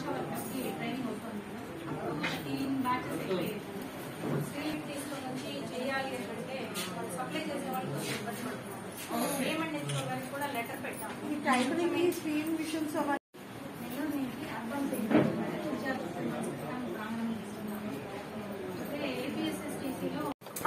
ASHA వర్కర్స్కి training అవుతుంది అప్పుడు team batches ఎక్కువ స్కిల్ తీసుకొని వచ్చి చేయాలి అంటే వాళ్ళు సప్లై చేసే వాళ్ళు కొంచెం ఇబ్బంది పడుతున్నారు పేమెంట్ నేర్చుకోవడానికి కూడా లెటర్ పెట్టాము ఈ టైపింగ్ ఈ స్క్రీన్ మిషన్స్ అవన్నీ నెల్లూరు నుంచి అడ్వాన్స్ విద్యార్థులు ప్రాంగణం చేస్తున్నాము అయితే ఏపీఎస్ఎస్టీసీలో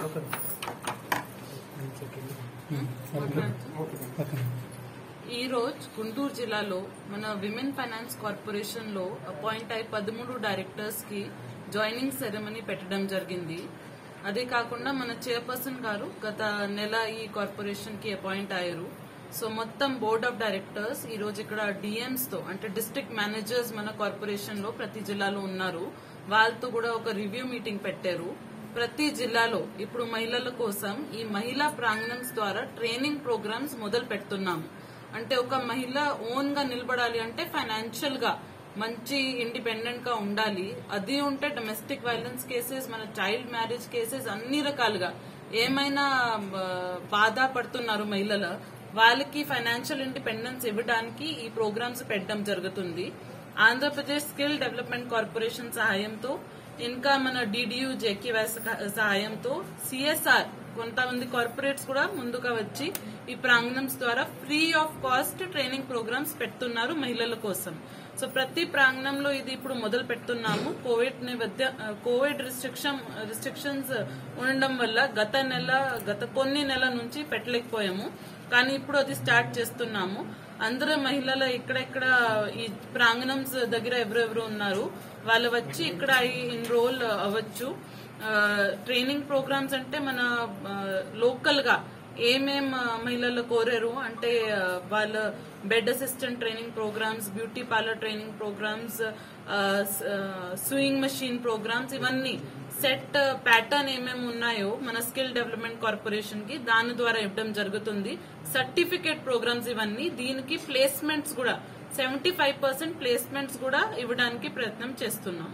ఈ రోజు గుంటూరు జిల్లాలో మన విమెన్ ఫైనాన్స్ కార్పొరేషన్ లో అపాయింట్ అయి పదమూడు డైరెక్టర్స్ కి జాయినింగ్ సెరమనీ పెట్టడం జరిగింది అదే కాకుండా మన చైర్పర్సన్ గారు గత నెల ఈ కార్పొరేషన్ కి అపాయింట్ అయ్యారు సో మొత్తం బోర్డ్ ఆఫ్ డైరెక్టర్స్ ఈ రోజు ఇక్కడ డిఎంస్ తో అంటే డిస్ట్రిక్ట్ మేనేజర్స్ మన కార్పొరేషన్ లో ప్రతి జిల్లాలో ఉన్నారు వాళ్ళతో కూడా ఒక రివ్యూ మీటింగ్ పెట్టారు ప్రతి జిల్లాలో ఇప్పుడు మహిళల కోసం ఈ మహిళా ప్రాంగణమ్స్ ద్వారా ట్రైనింగ్ ప్రోగ్రామ్స్ మొదలు పెడుతున్నాము అంటే ఒక మహిళ ఓన్ గా నిలబడాలి అంటే ఫైనాన్షియల్ గా మంచి ఇండిపెండెంట్ గా ఉండాలి అది ఉంటే డొమెస్టిక్ వైలెన్స్ కేసెస్ మన చైల్డ్ మ్యారేజ్ కేసెస్ అన్ని రకాలుగా ఏమైనా ఆ, బాధ పడుతున్నారు మహిళలు వాళ్ళకి ఫైనాన్షియల్ ఇండిపెండెన్స్ ఇవ్వడానికి ఈ ప్రోగ్రామ్స్ పెట్టడం జరుగుతుంది ఆంధ్రప్రదేశ్ స్కిల్ డెవలప్మెంట్ కార్పొరేషన్ సహాయంతో ఇంకా మన డిడియు జేకేవై సహాయంతో సిఎస్ఆర్ కొంతమంది కార్పొరేట్స్ కూడా ముందుగా వచ్చి ఈ ప్రాంగణమ్స్ ద్వారా free of cost training programs పెడుతున్నారు మహిళల కోసం సో ప్రతి ప్రాంగణంలో ఇది ఇప్పుడు మొదలు పెడుతున్నాము కోవిడ్ నేపథ్య కోవిడ్ రిస్ట్రిక్షన్ రిస్ట్రిక్షన్స్ ఉండడం వల్ల గత నెల గత కొన్ని నెల నుంచి పెట్టలేకపోయాము కానీ ఇప్పుడు అది స్టార్ట్ చేస్తున్నాము అందరూ మహిళలు ఎక్కడెక్కడ ఈ ప్రాంగణమ్స్ దగ్గర ఎవరెవరు ఉన్నారు వాళ్ళు వచ్చి ఇక్కడ ఎన్రోల్ అవ్వచ్చు ఆ, ట్రైనింగ్ ప్రోగ్రామ్స్ అంటే మన లోకల్ గా ఏమేం ఆ, మహిళలు కోరారు అంటే ఆ, వాళ్ళ bed assistant training programs beauty parlour training programs sewing machine programs ఇవన్నీ సెట్ ప్యాటర్న్ ఏమేమి ఉన్నాయో మన స్కిల్ డెవలప్మెంట్ కార్పొరేషన్ కి దాని ద్వారా ఇవ్వడం జరుగుతుంది సర్టిఫికేట్ ప్రోగ్రామ్స్ ఇవన్నీ దీనికి ప్లేస్మెంట్స్ కూడా సెవెంటీ ఫైవ్ పర్సెంట్ ప్లేస్మెంట్స్ కూడా ఇవ్వడానికి ప్రయత్నం చేస్తున్నాం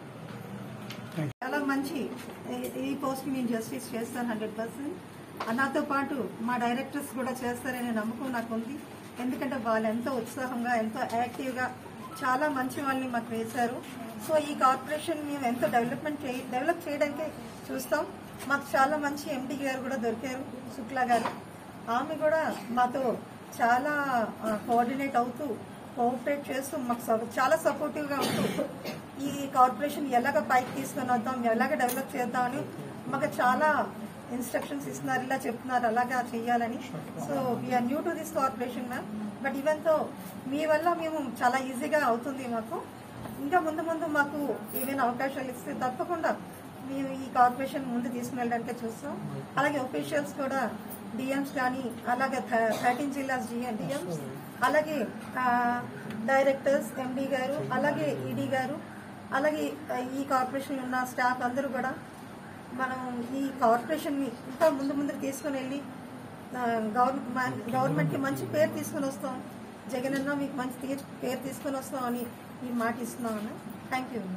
చాలా మంచి ఈ- ఈ పోస్ట్ నేను జస్టిస్ చేస్తాను హండ్రెడ్ పర్సెంట్ నాతో పాటు మా డైరెక్టర్స్ కూడా చేస్తారనే నమ్మకం నాకు ఉంది ఎందుకంటే వాళ్ళు ఎంతో ఉత్సాహంగా ఎంతో యాక్టివ్గా చాలా మంచి వాళ్ళని మాకు వేశారు సో ఈ కార్పొరేషన్ మేము ఎంతో డెవలప్మెంట్ చేయ డెవలప్ చేయడానికి చూస్తాం మాకు చాలా మంచి ఎండి గారు కూడా దొరికారు శుక్లా గారు ఆమె కూడా మాతో చాలా కోఆర్డినేట్ అవుతూ కోఆపరేట్ చేస్తూ మాకు సపో- చాలా సపోర్టివ్గా ఉంటూ ఈ కార్పొరేషన్ ఎలాగ పైకి తీసుకొని వద్దాం ఎలాగ డెవలప్ చేద్దామని మాకు చాలా ఇన్స్ట్రక్షన్స్ ఇస్తున్నారు ఇలా చెప్తున్నారు అలాగా చేయాలని so we are new to this corporation ma'am but even తో మీ వల్ల మేము చాలా ఈజీగా అవుతుంది మాకు ఇంకా ముందు ముందు మాకు ఏమైనా అవకాశాలు ఇస్తే తప్పకుండా మేము ఈ కార్పొరేషన్ ముందు తీసుకుని వెళ్ళడానికి చూస్తాం అలాగే ఒఫీషియల్స్ కూడా డిఎంస్ కానీ అలాగే థర్టీన్ జిల్లాస్ డిఎంస్ అలాగే డైరెక్టర్స్ ఎండి గారు అలాగే ఈడీ గారు అలాగే ఆ, ఈ కార్పొరేషన్ ఉన్న స్టాఫ్ అందరూ కూడా మనం ఈ కార్పొరేషన్ ని ఇంకా ముందు ముందు తీసుకుని వెళ్ళి గవర్నమెంట్ గవర్నమెంట్ కి మంచి పేరు తీసుకుని వస్తాం జగన్ అన్న మీకు మంచి తీ- పేరు తీసుకుని వస్తాం అని ఈ మాట ఇస్తున్నాను థ్యాంక్ యూ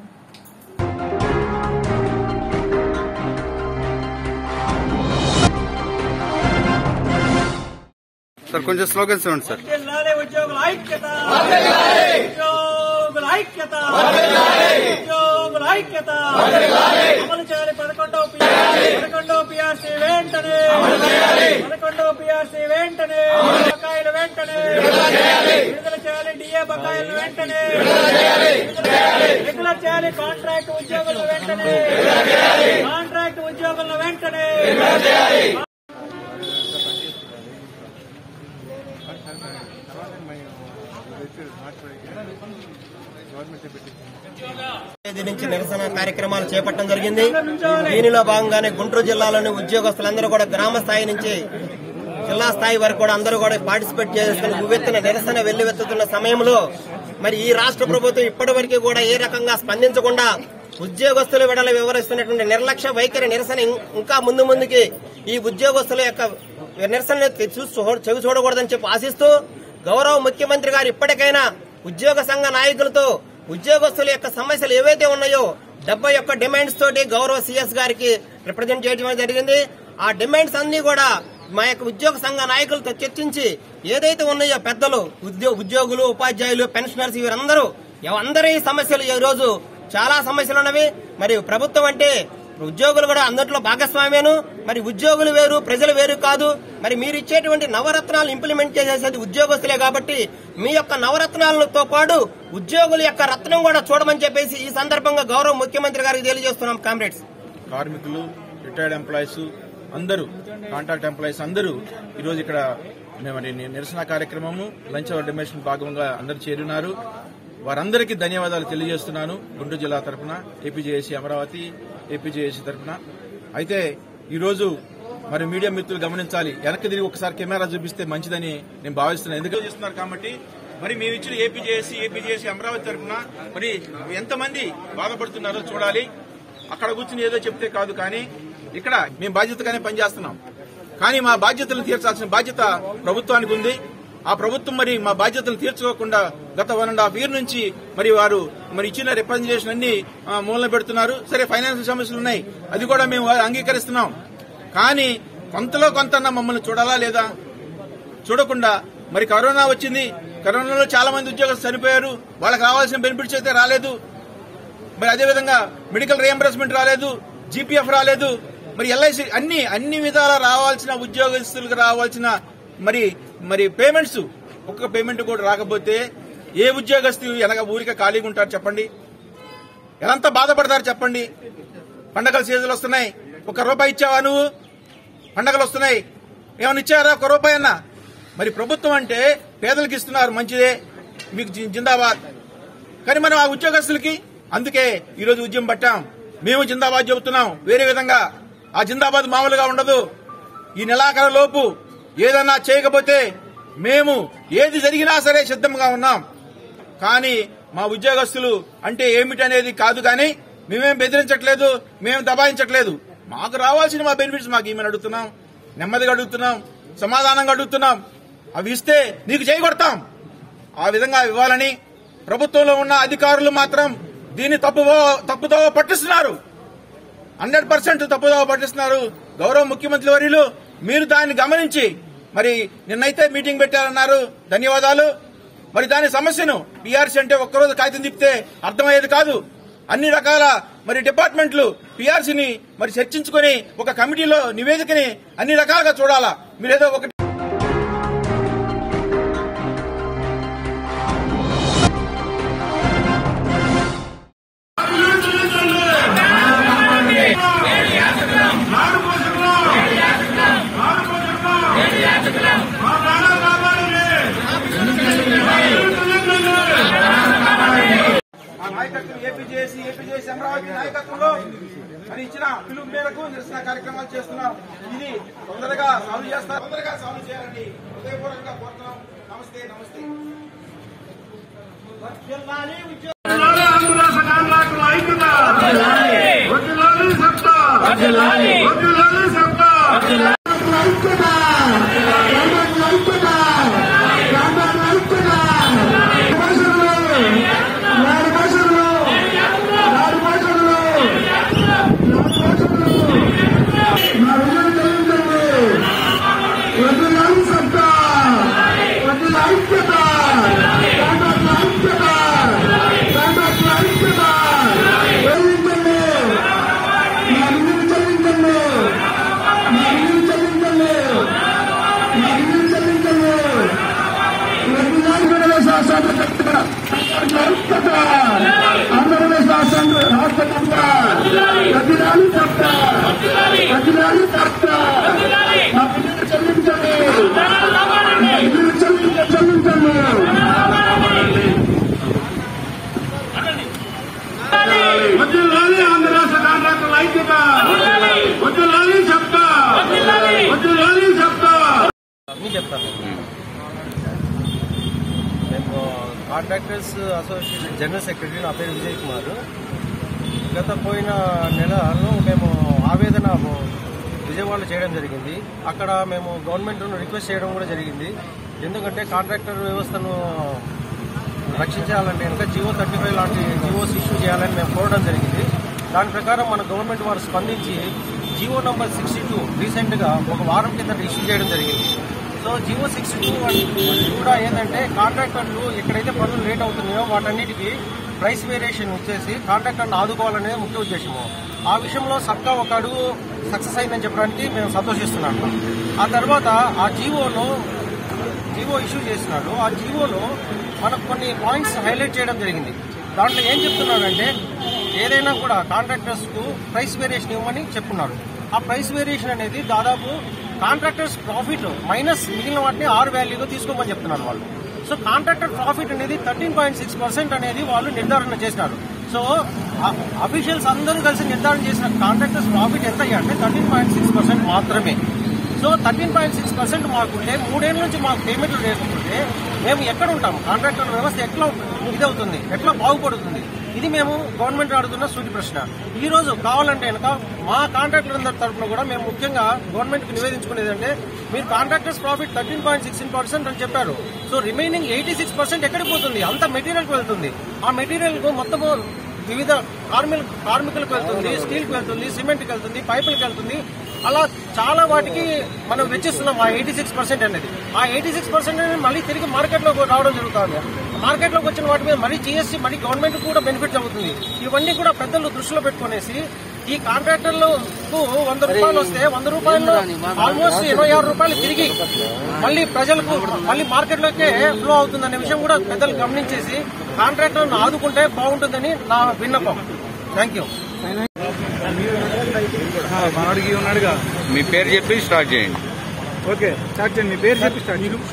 సార్ కొంచెం స్లోగన్స్ ఇవ్వండి సార్ జిల్లాలే ఉద్యోగుల ఐక్యత ఉద్యోగుల ఐక్యత ఉద్యోగుల ఐక్యత అమలు చేయాలి పదకొండవ PRC పదకొండవ పిఆర్సీ వెంటనే పదకొండవ పిఆర్సీ వెంటనే బకాయిలు వెంటనే విడుదల చేయాలి డిఏ బకాయిలు వెంటనే విడుదల చేయాలి కాంట్రాక్ట్ ఉద్యోగులను వెంటనే కాంట్రాక్ట్ ఉద్యోగులను వెంటనే తేదీ నుంచి నిరసన కార్యక్రమాలు చేపట్టడం జరిగింది దీనిలో భాగంగానే గుంటూరు జిల్లాలోని ఉద్యోగస్తులందరూ కూడా గ్రామ స్థాయి నుంచి జిల్లా స్థాయి వరకు కూడా అందరూ కూడా పార్టిసిపేట్ చేసుకుని ఉవ్వెత్తున నిరసన వెల్లువెత్తుతున్న సమయంలో మరి ఈ రాష్ట్ర ప్రభుత్వం ఇప్పటి వరకు కూడా ఏ రకంగా స్పందించకుండా ఉద్యోగస్తుల విడల వివరిస్తున్నటువంటి నిర్లక్ష్య వైఖరి నిరసన ఇం- ఇంకా ముందు ముందుకి ఈ ఉద్యోగస్తుల యొక్క నిరసన చెవి చూడకూడదని చెప్పి ఆశిస్తూ గౌరవ ముఖ్యమంత్రి గారు ఇప్పటికైనా ఉద్యోగ సంఘ నాయకులతో ఉద్యోగస్తుల యొక్క సమస్యలు ఏవైతే ఉన్నాయో డెబ్బై ఒక్క డిమాండ్స్ తోటి గౌరవ సీఎస్ గారికి రిప్రజెంట్ చేయడం జరిగింది ఆ డిమాండ్స్ అన్ని కూడా మా యొక్క ఉద్యోగ సంఘ నాయకులతో చర్చించి ఏదైతే ఉన్నాయో పెద్దలు ఉద్యో- ఉద్యోగులు ఉపాధ్యాయులు పెన్షనర్స్ వీరందరూ అందరి సమస్యలు ఈ రోజు చాలా సమస్యలు ఉన్నవి మరి ప్రభుత్వం అంటే ఉద్యోగులు కూడా అందరిలో భాగస్వామ్యను మరి ఉద్యోగులు వేరు ప్రజలు వేరు కాదు మరి మీరు ఇచ్చేటువంటి నవరత్నాలు ఇంప్లిమెంట్ చేసేది ఉద్యోగస్తులే కాబట్టి మీ యొక్క నవరత్నాలతో పాటు ఉద్యోగుల యొక్క రత్నం కూడా చూడమని చెప్పేసి ఈ సందర్భంగా గౌరవ ముఖ్యమంత్రి గారికి తెలియజేస్తున్నాం కామ్రేడ్స్ కార్మికులు రిటైర్డ్ ఎంప్లాయీస్ అందరూ కాంట్రాక్ట్ ఎంప్లాయీస్ అందరూ ఈరోజు ఇక్కడ మేము మరి నిరసన కార్యక్రమము లంచ్ అవర్ డిమేషన్ భాగంగా అందరూ చేరున్నారు వారందరికీ ధన్యవాదాలు తెలియజేస్తున్నాను గుంటూరు జిల్లా తరఫున ఏపీజేఏసీ అమరావతి ఏపీజేఏసీ తరఫున అయితే ఈరోజు మరి మీడియా మిత్రులు గమనించాలి వెనక్కి తిరిగి ఒకసారి కెమెరా చూపిస్తే మంచిదని నేను భావిస్తున్నాను ఎందుకంటే చేస్తున్నారు కాబట్టి మరి మేము ఇచ్చిన ఏపీజేఏసీ ఏపీజేఏసీ అమరావతి తరఫున మరి ఎంతమంది బాధపడుతున్నారో చూడాలి అక్కడ కూర్చుని ఏదో చెప్తే కాదు కానీ ఇక్కడ మేము బాధ్యతగానే పనిచేస్తున్నాం కానీ మా బాధ్యతలు తీర్చాల్సిన బాధ్యత ప్రభుత్వానికి ఉంది ఆ ప్రభుత్వం మరి మా బాధ్యతలు తీర్చుకోకుండా గత వన్ అండ్ హాఫ్ ఇయర్ నుంచి మరి వారు మరి ఇచ్చిన రిప్రజెంటేషన్ అన్ని ఆ, మూలన పెడుతున్నారు సరే ఫైనాన్షియల్ సమస్యలు ఉన్నాయి అది కూడా మేము అంగీకరిస్తున్నాం కానీ కొంతలో కొంత మమ్మల్ని చూడాలా లేదా చూడకుండా మరి కరోనా వచ్చింది కరోనాలో చాలా మంది ఉద్యోగస్తులు చనిపోయారు వాళ్ళకి రావాల్సిన బెనిఫిట్స్ అయితే రాలేదు మరి అదేవిధంగా మెడికల్ రియంబర్స్మెంట్ రాలేదు జీపీఎఫ్ రాలేదు మరి ఎల్ఐసి అన్ని అన్ని విధాలా రావాల్సిన ఉద్యోగస్తులకు రావాల్సిన మరి మరి పేమెంట్స్ ఒక్క పేమెంట్ కూడా రాకపోతే ఏ ఉద్యోగస్తులు వెనక ఊరికే ఖాళీగా ఉంటారు చెప్పండి ఎంత బాధపడతారు చెప్పండి పండగల సీజన్లు వస్తున్నాయి ఒక రూపాయి ఇచ్చావా నువ్వు పండగలు వస్తున్నాయి ఏమైనా ఇచ్చారా ఒక రూపాయి అన్నా మరి ప్రభుత్వం అంటే పేదలకు ఇస్తున్నారు మంచిదే మీకు జి- జిందాబాద్ కానీ మనం ఆ ఉద్యోగస్తులకి అందుకే ఈరోజు ఉద్యమం పట్టాం మేము జిందాబాద్ చెబుతున్నాం వేరే విధంగా ఆ జిందాబాద్ మామూలుగా ఉండదు ఈ నెలాఖరు లోపు ఏదన్నా చేయకపోతే మేము ఏది జరిగినా సరే సిద్ధంగా ఉన్నాం కానీ మా ఉద్యోగస్తులు అంటే ఏమిటనేది కాదు కానీ మేమేం బెదిరించట్లేదు మేము దబాయించట్లేదు మాకు రావాల్సిన మా బెనిఫిట్స్ మాకు ఏమని అడుగుతున్నాం నెమ్మదిగా అడుగుతున్నాం సమాధానంగా అడుగుతున్నాం అవి ఇస్తే నీకు చేయగొడతాం ఆ విధంగా ఇవ్వాలని ప్రభుత్వంలో ఉన్న అధికారులు మాత్రం దీన్ని తప్పు తప్పుదో పట్టిస్తున్నారు హండ్రెడ్ పర్సెంట్ తప్పుదో పట్టిస్తున్నారు గౌరవ ముఖ్యమంత్రి వర్యులు మీరు దాన్ని గమనించి మరి నిన్నైతే మీటింగ్ పెట్టారన్నారు ధన్యవాదాలు మరి దాని సమస్యను పీఆర్సీ అంటే ఒక్కరోజు కాగితం తిప్పితే అర్థమయ్యేది కాదు అన్ని రకాల మరి డిపార్ట్మెంట్లు పీఆర్సీని మరి చర్చించుకొని ఒక కమిటీలో నివేదికని అన్ని రకాలుగా చూడాలా మీరేదో ఒకటి ఆ నాయకత్వం ఏపీజేసీ ఏపీజేసీ అమరావతి నాయకత్వంలో మరి ఇచ్చిన పిలుపు మేరకు నిరసన కార్యక్రమాలు చేస్తున్నాం ఇది తొందరగా సాల్వ్ చేస్తారు తొందరగా సాల్వ్ చేయాలని హృదయపూర్వకంగా కోరుతున్నాం నమస్తే నమస్తే వద్దులాలి ఆంధ్ర రాష్ట్ర కాంట్రాక్టుల ఐక్యత వద్దులాలి చెప్తా వద్దులాలి చెప్తా మేము కాంట్రాక్టర్స్ అసోసియేషన్ జనరల్ సెక్రటరీ నా పేరు విజయ్ కుమార్ గత పోయిన నెలలో మేము ఆవేదన విజయవాడలో చేయడం జరిగింది అక్కడ మేము గవర్నమెంట్ను రిక్వెస్ట్ చేయడం కూడా జరిగింది ఎందుకంటే కాంట్రాక్టర్ వ్యవస్థను రక్షించాలంటే కనుక జియో థర్టీ ఫైవ్ లాంటి జియోస్ ఇష్యూ చేయాలని మేము కోరడం జరిగింది దాని ప్రకారం మన గవర్నమెంట్ వారు స్పందించి జియో నంబర్ సిక్స్టీ టూ రీసెంట్గా ఒక వారం కింద ఇష్యూ చేయడం జరిగింది సో జియో సిక్స్ టూ కూడా ఏంటంటే కాంట్రాక్టర్లు ఎక్కడైతే పనులు లేట్ అవుతున్నాయో వాటన్నిటికీ ప్రైస్ వేరియేషన్ వచ్చేసి కాంట్రాక్టర్ని ఆదుకోవాలనేది ముఖ్య ఉద్దేశము ఆ విషయంలో సబ్కా ఒక అడుగు సక్సెస్ అయిందని చెప్పడానికి మేము సంతోషిస్తున్నాము ఆ తర్వాత ఆ జీవోను జీవో ఇష్యూ చేసినాడు ఆ జీవోలో మనకు కొన్ని పాయింట్స్ హైలైట్ చేయడం జరిగింది దాంట్లో ఏం చెప్తున్నాడంటే ఏదైనా కూడా కాంట్రాక్టర్స్ కు ప్రైస్ వేరియేషన్ ఇవ్వమని చెప్పున్నారు ఆ ప్రైస్ వేరియేషన్ అనేది దాదాపు కాంట్రాక్టర్స్ ప్రాఫిట్ మైనస్ మిగిలిన వాటిని ఆరు వాల్యూగా తీసుకోమని చెప్తున్నారు వాళ్ళు సో కాంట్రాక్టర్ ప్రాఫిట్ అనేది థర్టీన్ పాయింట్ సిక్స్ పర్సెంట్ అనేది వాళ్ళు నిర్ధారణ చేసినారు సో అఫీషియల్స్ అందరూ కలిసి నిర్ధారణ చేసిన కాంట్రాక్టర్స్ ప్రాఫిట్ ఎంత అంటే థర్టీన్ పాయింట్ సిక్స్ పర్సెంట్ మాత్రమే so thirteen point six percent మాకుంటే మూడేళ్ల నుంచి మాకు పేమెంట్లు లేకపోతే మేము ఎక్కడ ఉంటాం కాంట్రాక్టర్ వ్యవస్థ ఎట్లా ఇదవుతుంది ఎట్లా బాగుపడుతుంది ఇది మేము గవర్నమెంట్ అడుగుతున్న సూటి ప్రశ్న ఈ రోజు కావాలంటే కనుక మా కాంట్రాక్టర్ అందరి తరఫున కూడా మేము ముఖ్యంగా గవర్నమెంట్ కి నివేదించుకునేది అంటే మీరు contractors profit thirteen point sixteen percent అని చెప్పారు so remaining eighty six percent ఎక్కడికి పోతుంది అంత మెటీరియల్ కి వెళ్తుంది ఆ మెటీరియల్ కు మొత్తము వివిధ కార్మిక కార్మికులకు వెళ్తుంది స్టీల్ కి వెళ్తుంది సిమెంట్ కి వెళ్తుంది పైపులకు వెళ్తుంది అలా చాలా వాటికి మనం వెచ్చిస్తున్నాం ఆ ఎయిటీ సిక్స్ పర్సెంట్ అనేది ఆ ఎయిటీ సిక్స్ పర్సెంట్ అనేది మళ్ళీ తిరిగి మార్కెట్ లో రావడం జరుగుతుంది మార్కెట్ లోకి వచ్చిన వాటి మీద మళ్ళీ జీఎస్టీ మళ్ళీ గవర్నమెంట్ కూడా బెనిఫిట్ అవుతుంది ఇవన్నీ కూడా పెద్దలు దృష్టిలో పెట్టుకునేసి ఈ కాంట్రాక్టర్లకు వంద రూపాయలు వస్తే వంద రూపాయలు ఆల్మోస్ట్ ఇరవై ఆరు రూపాయలు తిరిగి మళ్ళీ ప్రజలకు మళ్ళీ మార్కెట్ లోకే ఫ్లో అవుతుందనే విషయం కూడా పెద్దలు గమనించేసి కాంట్రాక్టర్లను ఆదుకుంటే బాగుంటుందని నా విన్నపం థ్యాంక్ యూ మనోడికి ఉన్నాడుగా మీ పేరు చెప్పి స్టార్ట్ చేయండి ఓకే స్టార్ట్ చేయండి మీ పేరు చెప్పి స్టార్ట్ చేయండి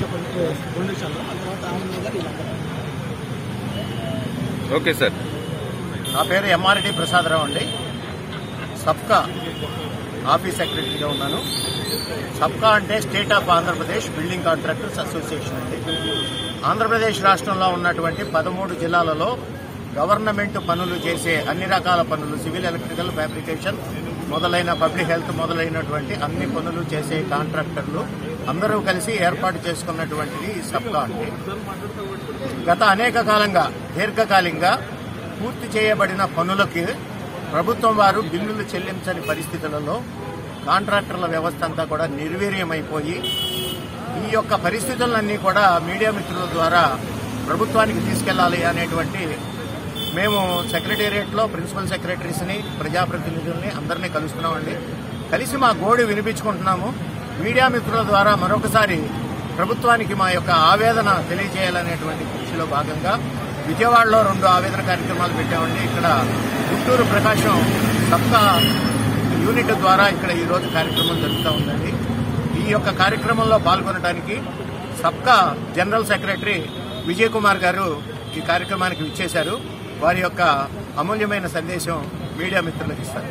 ఓకే సార్ నా పేరు ఎంఆర్డి ప్రసాదరావు అండి సబ్కా ఆఫీస్ సెక్రటరీగా ఉన్నాను సబ్కా అంటే state of Andhra Pradesh building contractors association అండి ఆంధ్రప్రదేశ్ రాష్ట్రంలో ఉన్నటువంటి పదమూడు జిల్లాలలో గవర్నమెంట్ పనులు చేసే అన్ని రకాల పనులు సివిల్ ఎలక్ట్రికల్ ఫ్యాబ్రికేషన్ మొదలైన పబ్లిక్ హెల్త్ మొదలైనటువంటి అన్ని పనులు చేసే కాంట్రాక్టర్లు అందరూ కలిసి ఏర్పాటు చేసుకున్నటువంటిది ఈ సబ్కా అండి గత అనేక కాలంగా దీర్ఘకాలికంగా పూర్తి చేయబడిన పనులకి ప్రభుత్వం వారు బిల్లులు చెల్లించని పరిస్థితులలో కాంట్రాక్టర్ల వ్యవస్థ అంతా కూడా నిర్వీర్యమైపోయి ఈ యొక్క పరిస్థితులన్నీ కూడా మీడియా మిత్రుల ద్వారా ప్రభుత్వానికి తీసుకెళ్లాలి అనేటువంటి మేము సెక్రటేరియట్లో ప్రిన్సిపల్ సెక్రటరీస్ని ప్రజాప్రతినిధుల్ని అందరినీ కలుస్తున్నామండి కలిసి మా గోడు వినిపించుకుంటున్నాము మీడియా మిత్రుల ద్వారా మరొకసారి ప్రభుత్వానికి మా యొక్క ఆవేదన తెలియజేయాలనేటువంటి కృషిలో భాగంగా విజయవాడలో రెండు ఆవేదన కార్యక్రమాలు పెట్టామండి ఇక్కడ గుంటూరు ప్రకాశం సబ్కా యూనిట్ ద్వారా ఇక్కడ ఈ రోజు కార్యక్రమం జరుగుతూ ఉందండి ఈ యొక్క కార్యక్రమంలో పాల్గొనడానికి సబ్కా జనరల్ సెక్రటరీ విజయ్ కుమార్ గారు ఈ కార్యక్రమానికి విచ్చేశారు వారి యొక్క అమూల్యమైన సందేశం మీడియా మిత్రులకు ఇస్తారు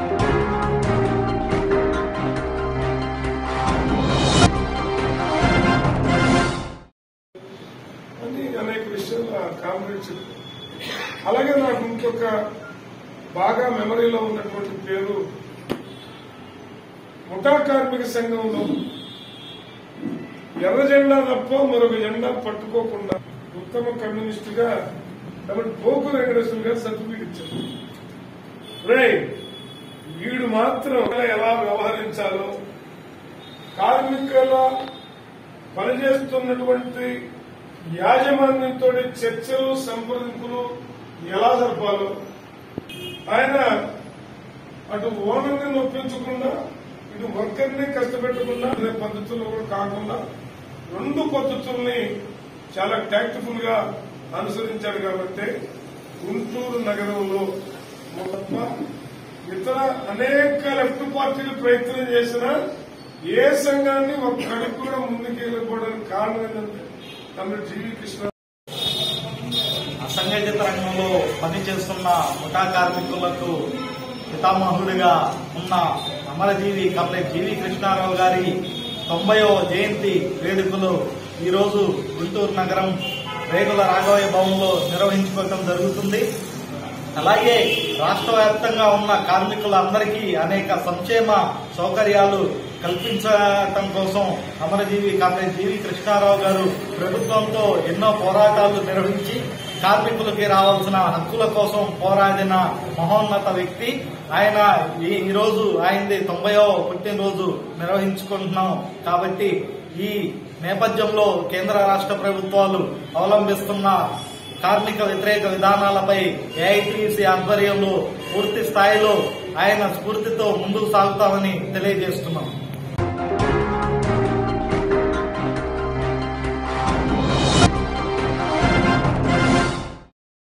అని అనేక విషయాలు ఆ కామ్రేడ్ చెప్పారు అలాగే నాకు ఇంకొక బాగా మెమరీలో ఉన్నటువంటి పేరు ముఠా కార్మిక సంఘంలో ఎర్ర జెండా తప్ప మరొక జెండా పట్టుకోకుండా ఉత్తమ కమ్యూనిస్టుగా కాబట్టి పోకు వెంకటేశ్వర గారు సర్టిఫికెట్ ఇచ్చారు రే వీడు మాత్రం ఎలా వ్యవహరించాలో కార్మికుల పనిచేస్తున్నటువంటి యాజమాన్యంతో చర్చలు సంప్రదింపులు ఎలా జరపాలో ఆయన అటు ఓనర్ని నొప్పించకుండా ఇటు వర్కర్ని కష్టపెట్టకుండా అదే పద్ధతుల్లో కూడా కాకుండా రెండు పద్ధతుల్ని చాలా టాక్టిఫుల్ గా అనుసరించాడు కాబట్టి గుంటూరు నగరంలో తప్ప ఇతర అనేక లెఫ్ట్ పార్టీలు ప్రయత్నం చేసినా ఏ సంఘాన్ని ఒక కడుపు కూడా ముందుకు వెళ్ళిపోవడానికి కారణం ఏంటంటే తమిళ జీవి కృష్ణ అసంఘటిత రంగంలో పనిచేస్తున్న ముఠా కార్మికులకు పితామహుడిగా ఉన్న అమరజీవి కమ్రేడ్ జీవి కృష్ణారావు గారి తొంభైవ జయంతి వేడుకలు ఈరోజు గుంటూరు నగరం రేగుల రాఘవయ్య భవన్లో నిర్వహించుకోవడం జరుగుతుంది అలాగే రాష్ట్ర వ్యాప్తంగా ఉన్న కార్మికులందరికీ అనేక సంక్షేమ సౌకర్యాలు కల్పించటం కోసం అమరజీవి కామ్రేడ్ జీవి కృష్ణారావు గారు ప్రభుత్వంతో ఎన్నో పోరాటాలు నిర్వహించి కార్మికులకి రావాల్సిన హక్కుల కోసం పోరాడిన మహోన్నత వ్యక్తి ఆయన ఈ ఈ రోజు ఆయనది తొంభైవ పుట్టినరోజు నిర్వహించుకుంటున్నాం కాబట్టి ఈ నేపథ్యంలో కేంద్ర రాష్ట్ర ప్రభుత్వాలు అవలంబిస్తున్న కార్మిక వ్యతిరేక విధానాలపై ఏఐటీసీ ఆధ్వర్యంలో పూర్తి స్థాయిలో ఆయన స్ఫూర్తితో ముందుకు సాగుతామని తెలియజేస్తున్నాం